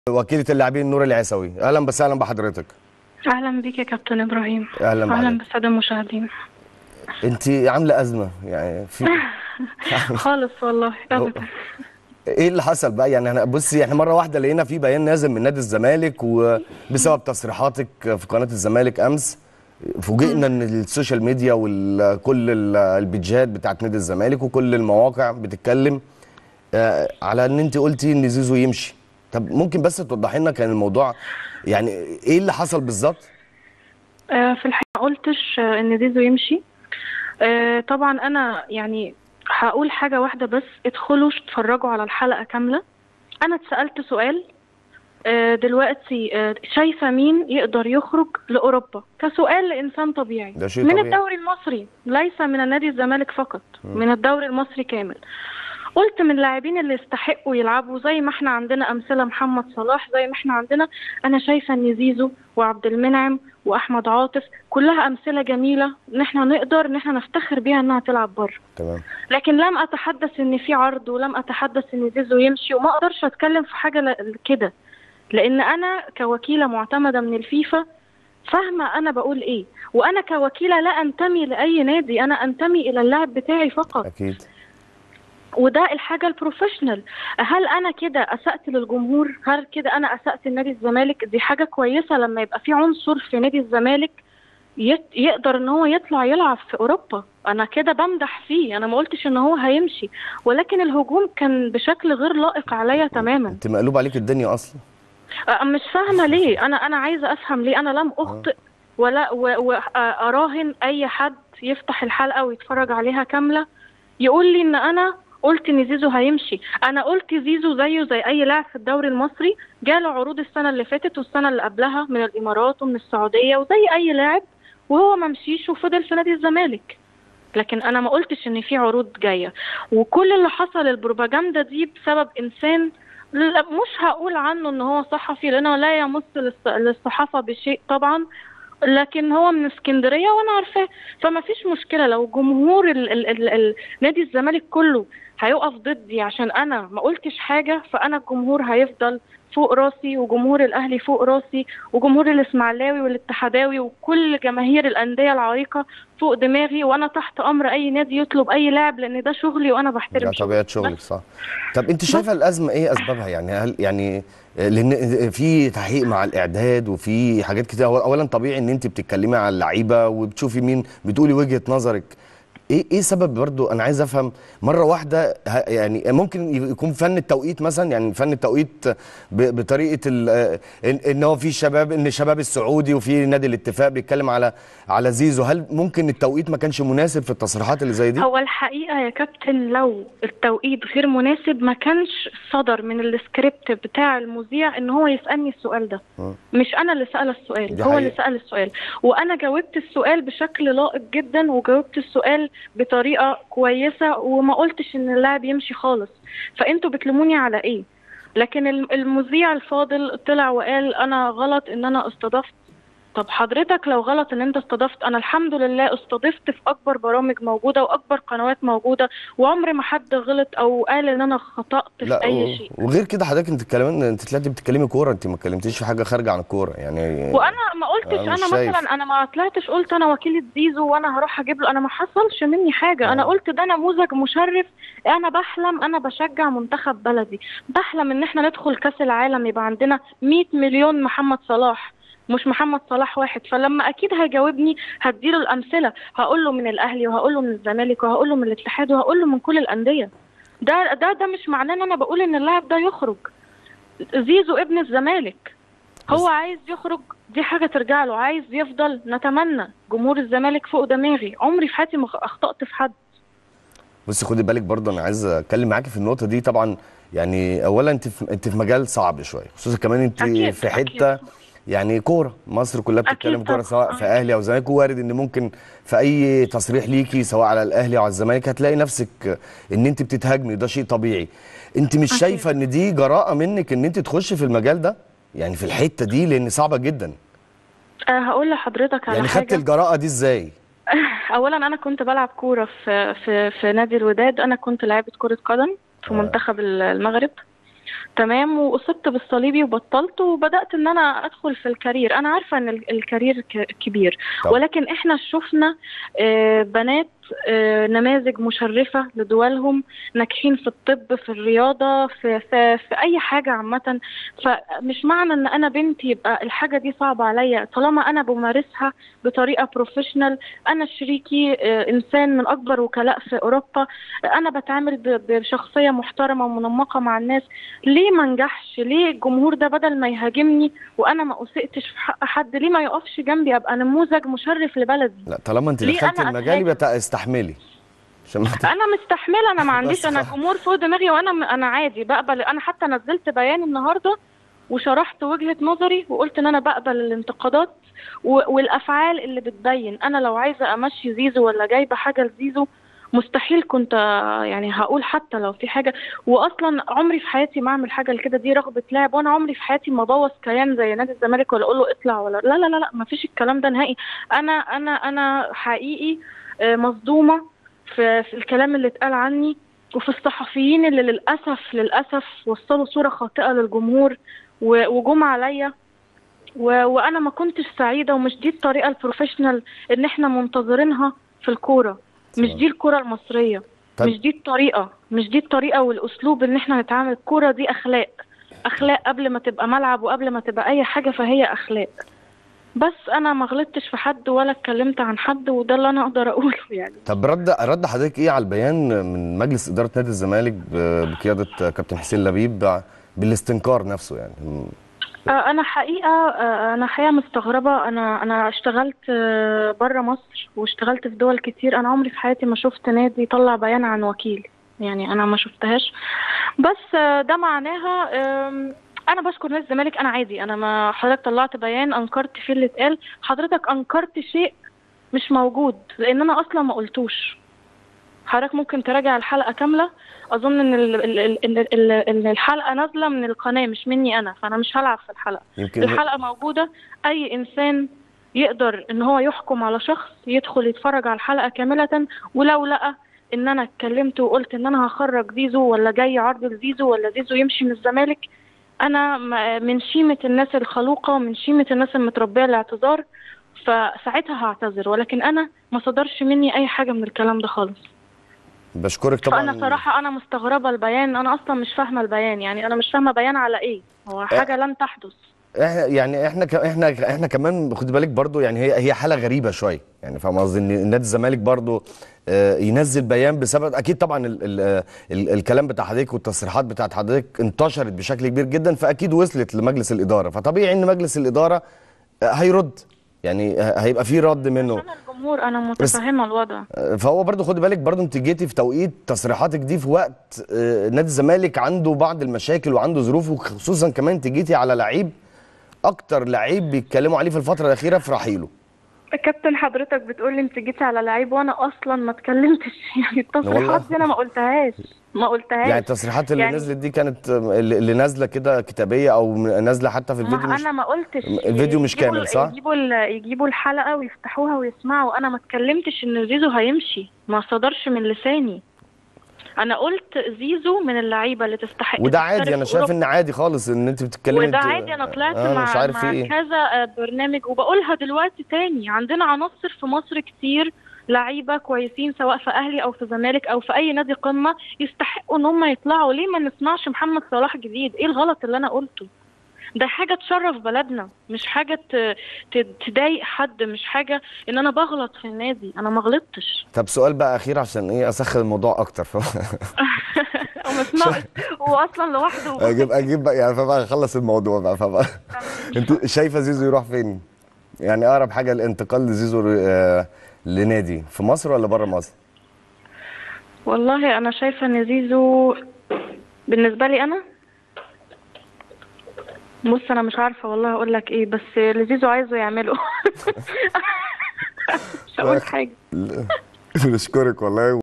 وكيله اللاعبين نور العيسوي اهلا وسهلا بحضرتك اهلا بيك يا كابتن ابراهيم اهلا اهلا بحضرتك بالساده المشاهدين انت عامله ازمه يعني في خالص والله ابدا ايه اللي حصل بقى يعني انا بصي احنا مره واحده لقينا في بيان نازل من نادي الزمالك وبسبب تصريحاتك في قناه الزمالك امس فوجئنا ان السوشيال ميديا وكل البيجات بتاعت نادي الزمالك وكل المواقع بتتكلم آه، على ان انت قلتي ان زيزو يمشي طب ممكن بس توضحي لنا كان الموضوع يعني ايه اللي حصل بالظبط آه، في الحقيقه ما قلتش آه، ان زيزو يمشي آه، طبعا انا يعني هقول حاجه واحده بس ادخلوا اتفرجوا على الحلقه كامله انا اتسالت سؤال آه، دلوقتي آه، شايفه مين يقدر يخرج لاوروبا كسؤال لانسان طبيعي ده شيء من طبيعي. الدوري المصري ليس من النادي الزمالك فقط من الدوري المصري كامل قلت من اللاعبين اللي يستحقوا يلعبوا زي ما احنا عندنا امثله محمد صلاح زي ما احنا عندنا انا شايفه ان زيزو وعبد المنعم واحمد عاطف كلها امثله جميله ان احنا نقدر ان احنا نفتخر بيها انها تلعب بره تمام لكن لم اتحدث ان في عرض ولم اتحدث ان زيزو يمشي وما اقدرش اتكلم في حاجه ل- كده لان انا كوكيله معتمده من الفيفا فاهمه انا بقول ايه وانا كوكيله لا انتمي لاي نادي انا انتمي الى اللاعب بتاعي فقط اكيد وده الحاجه البروفيشنال هل انا كده اسات للجمهور هل كده انا اسات لنادي الزمالك دي حاجه كويسه لما يبقى في عنصر في نادي الزمالك يت- يقدر ان هو يطلع يلعب في اوروبا انا كده بمدح فيه انا ما قلتش ان هو هيمشي ولكن الهجوم كان بشكل غير لائق عليا تماما انت مقلوب عليك الدنيا اصلا أه، مش فاهمه ليه انا انا عايزه افهم ليه انا لم اخطئ ولا واراهن اي حد يفتح الحلقه ويتفرج عليها كامله يقول لي ان انا قلت ان زيزو هيمشي انا قلت زيزو زيه زي اي لاعب في الدوري المصري جاله عروض السنه اللي فاتت والسنه اللي قبلها من الامارات ومن السعوديه وزي اي لاعب وهو ما مشيش وفضل في نادي الزمالك لكن انا ما قلتش ان في عروض جايه وكل اللي حصل البروباجندا دي بسبب انسان لا مش هقول عنه ان هو صحفي لانه لا يمس للص- للصحافه بشيء طبعا لكن هو من اسكندريه وانا عارفاه فما فيش مشكله لو جمهور ال ال ال ال نادي الزمالك كله هيقف ضدي عشان انا ما قلتش حاجه فانا الجمهور هيفضل فوق راسي وجمهور الاهلي فوق راسي وجمهور الاسماعيلاوي والاتحاداوي وكل جماهير الانديه العريقه فوق دماغي وانا تحت امر اي نادي يطلب اي لاعب لان ده شغلي وانا بحترم ده طبيعه شغلي. شغلك صح طب انت شايفه الازمه ايه اسبابها يعني هل يعني لان في تحقيق مع الاعداد وفي حاجات كتير أول- اولا طبيعي ان انت بتتكلمي على اللعيبه وبتشوفي مين بتقولي وجهه نظرك ايه ايه سبب برضو انا عايز افهم مره واحده ه- يعني ممكن يكون فن التوقيت مثلا يعني فن التوقيت ب- بطريقه ال- ان إن هو في شباب ان الشباب السعودي وفي نادي الاتفاق بيتكلم على على زيزو هل ممكن التوقيت ما كانش مناسب في التصريحات اللي زي دي هو الحقيقة يا كابتن لو التوقيت غير مناسب ما كانش صدر من السكريبت بتاع المذيع ان هو يسألني السؤال ده مم. مش انا اللي سأل السؤال دي هو اللي حقيقة. سأل السؤال وانا جاوبت السؤال بشكل لائق جدا وجاوبت السؤال بطريقة كويسة وما قلتش ان اللاعب يمشي خالص فانتوا بتلوموني على ايه لكن الم- المذيع الفاضل طلع وقال انا غلط ان انا استضفت طب حضرتك لو غلط ان انت استضفت انا الحمد لله استضفت في اكبر برامج موجوده واكبر قنوات موجوده وعمر ما حد غلط او قال ان انا خطأت في اي و- شيء وغير كده حضرتك انت كمان انت طلعتي بتتكلمي كوره انت ما اتكلمتيش في حاجه خارجه عن الكوره يعني وانا ما قلتش أنا مش انا شايف. مثلا انا ما طلعتش قلت انا وكيله زيزو وانا هروح اجيب له انا ما حصلش مني حاجه انا آه. قلت ده نموذج مشرف انا بحلم انا بشجع منتخب بلدي بحلم ان احنا ندخل كاس العالم يبقى عندنا 100 مليون محمد صلاح مش محمد صلاح واحد فلما اكيد هيجاوبني هديله الامثله هقول له من الاهلي وهقول له من الزمالك وهقول له من الاتحاد وهقول له من كل الانديه ده ده ده مش معناه ان انا بقول ان اللاعب ده يخرج زيزو ابن الزمالك هو عايز يخرج دي حاجه ترجع له عايز يفضل نتمنى جمهور الزمالك فوق دماغي عمري في حياتي ما اخطات في حد بصي خدي بالك برضه انا عايز اتكلم معاكي في النقطه دي طبعا يعني اولا انت في انت في مجال صعب شويه خصوصا كمان انت أكيد، في حته أكيد. يعني كوره مصر كلها بتتكلم أكيد كوره طبعاً. سواء في اهلي او زمالك وارد ان ممكن في اي تصريح ليكي سواء على الاهلي او على الزمالك هتلاقي نفسك ان انت بتتهاجمي ده شيء طبيعي انت مش أكيد. شايفه ان دي جراءه منك ان انت تخشي في المجال ده يعني في الحته دي لان صعبه جدا أه هقول لحضرتك على يعني خدت حاجه الجراءه دي ازاي اولا انا كنت بلعب كوره في في في نادي الوداد انا كنت لاعبه كره قدم في آه. منتخب المغرب تمام واصبت بالصليبي وبطلت وبدات ان انا ادخل في الكارير انا عارفه ان ال- الكارير ك- كبير طب. ولكن احنا شفنا آه، بنات آه، نماذج مشرفه لدولهم ناجحين في الطب في الرياضه في في, في اي حاجه عامه فمش معنى ان انا بنتي يبقى الحاجه دي صعبه عليا طالما انا بمارسها بطريقه بروفيشنال انا شريكي آه، انسان من اكبر وكلاء في اوروبا انا بتعامل ب- بشخصيه محترمه ومنمقه مع الناس ليه ما انجحش ليه الجمهور ده بدل ما يهاجمني وانا ما اسئتش في حق حد ليه ما يقفش جنبي ابقى نموذج مشرف لبلدي لا طالما انت ليه دخلت أنا المجال أتهاجم؟ يبقى تع- استحملي عشان ما ت- انا مستحمله انا ما عنديش بس انا خ- جمهور فوق دماغي وانا انا عادي بقبل انا حتى نزلت بيان النهارده وشرحت وجهه نظري وقلت ان انا بقبل الانتقادات و- والافعال اللي بتبين انا لو عايزه امشي زيزو ولا جايبه حاجه لزيزو مستحيل كنت آه، يعني هقول حتى لو في حاجه واصلا عمري في حياتي ما اعمل حاجه لكده دي رغبه لاعب وانا عمري في حياتي ما بوظ كيان زي نادي الزمالك ولا اقول له اطلع ولا لا لا لا لا ما فيش الكلام ده نهائي انا انا انا حقيقي آه، مصدومه في, في الكلام اللي اتقال عني وفي الصحفيين اللي للاسف للاسف وصلوا صوره خاطئه للجمهور و- وجم عليا و- وانا ما كنتش سعيده ومش دي الطريقه البروفيشنال ان احنا منتظرينها في الكوره مش صح. دي الكوره المصريه طب- مش دي الطريقه مش دي الطريقه والاسلوب ان احنا نتعامل الكوره دي اخلاق اخلاق قبل ما تبقى ملعب وقبل ما تبقى اي حاجه فهي اخلاق بس انا ما غلطتش في حد ولا اتكلمت عن حد وده اللي انا اقدر اقوله يعني طب رد رد حضرتك ايه على البيان من مجلس اداره نادي الزمالك ب- بقياده كابتن حسين لبيب بالاستنكار نفسه يعني آه، انا حقيقه آه، انا حقيقه مستغربه انا انا اشتغلت بره مصر واشتغلت في دول كتير انا عمري في حياتي ما شفت نادي يطلع بيان عن وكيل يعني انا ما شفتهاش بس آه، ده معناها آم، انا بشكر نادي الزمالك انا عادي انا ما حضرتك طلعت بيان انكرت فيه اللي اتقال حضرتك انكرت شيء مش موجود لان انا اصلا ما قلتوش حضرتك ممكن تراجع الحلقه كامله اظن ان ال- ال- ال- ال- ال- ال- الحلقه نازله من القناه مش مني انا فانا مش هلعب في الحلقه يمكن الحلقه موجوده اي انسان يقدر ان هو يحكم على شخص يدخل يتفرج على الحلقه كامله ولو لقى ان انا اتكلمت وقلت ان انا هخرج زيزو ولا جاي عرض لزيزو ولا زيزو يمشي من الزمالك انا م- من شيمه الناس الخلوقه ومن شيمه الناس المتربيه الاعتذار فساعتها هعتذر ولكن انا ما صدرش مني اي حاجه من الكلام ده خالص بشكرك طبعا فانا صراحه انا مستغربه البيان انا اصلا مش فاهمه البيان يعني انا مش فاهمه بيان على ايه هو حاجه لن تحدث احنا يعني احنا ك- احنا احنا كمان خد بالك برضو يعني هي هي حاله غريبه شويه يعني فاهم قصدي ان نادي الزمالك برضو آه، ينزل بيان بسبب اكيد طبعا ال ال ال الكلام بتاع حضرتك والتصريحات بتاعت حضرتك انتشرت بشكل كبير جدا فاكيد وصلت لمجلس الاداره فطبيعي ان مجلس الاداره آه، هيرد يعني ه- هيبقى في رد منه انا الجمهور انا متفهمه الوضع فهو برضو خد بالك برضو انت جيتي في توقيت تصريحاتك دي في وقت آه، نادي الزمالك عنده بعض المشاكل وعنده ظروف وخصوصا كمان انت جيتي على لعيب اكتر لعيب بيتكلموا عليه في الفتره الاخيره في رحيله كابتن حضرتك بتقول لي انت جيتي على لعيب وانا اصلا ما اتكلمتش يعني التصريحات والله. دي انا ما قلتهاش ما قلتهاش يعني التصريحات اللي يعني- نزلت دي كانت آه، اللي اللي نازله كده كتابيه او نازله حتى في الفيديو ما مش انا ما قلتش الفيديو مش يجيبوا- كامل، صح؟ يجيبوا ال- يجيبوا الحلقه ويفتحوها ويسمعوا انا ما اتكلمتش ان زيزو هيمشي ما صدرش من لساني انا قلت زيزو من اللعيبه اللي تستحق وده تشترك عادي انا في شايف أوروبا. ان عادي خالص ان انت بتتكلمي وده انت- عادي انا طلعت آه، مع, مش عارف في مع ايه كذا آه، برنامج وبقولها دلوقتي تاني عندنا عناصر في مصر كتير لعيبه كويسين سواء في اهلي او في زمالك او في اي نادي قمه يستحقوا ان هم يطلعوا ليه ما نسمعش محمد صلاح جديد ايه الغلط اللي انا قلته ده حاجه تشرف بلدنا مش حاجه ت- ت- تضايق حد مش حاجه ان انا بغلط في النادي انا ما غلطتش طب سؤال بقى اخير عشان ايه اسخن الموضوع اكتر هو مش ناقص هو اصلا لوحده اجيب اجيب بقى يعني فبقى اخلص الموضوع بقى فبقى انت شايفه زيزو يروح فين؟ يعني اقرب حاجه الانتقال لزيزو آه، لنادي في مصر ولا بره مصر؟ والله انا شايفه ان زيزو بالنسبه لي انا بص انا مش عارفه والله اقول لك ايه بس اللي زيزو عايزه يعمله مش هقول حاجه بشكرك والله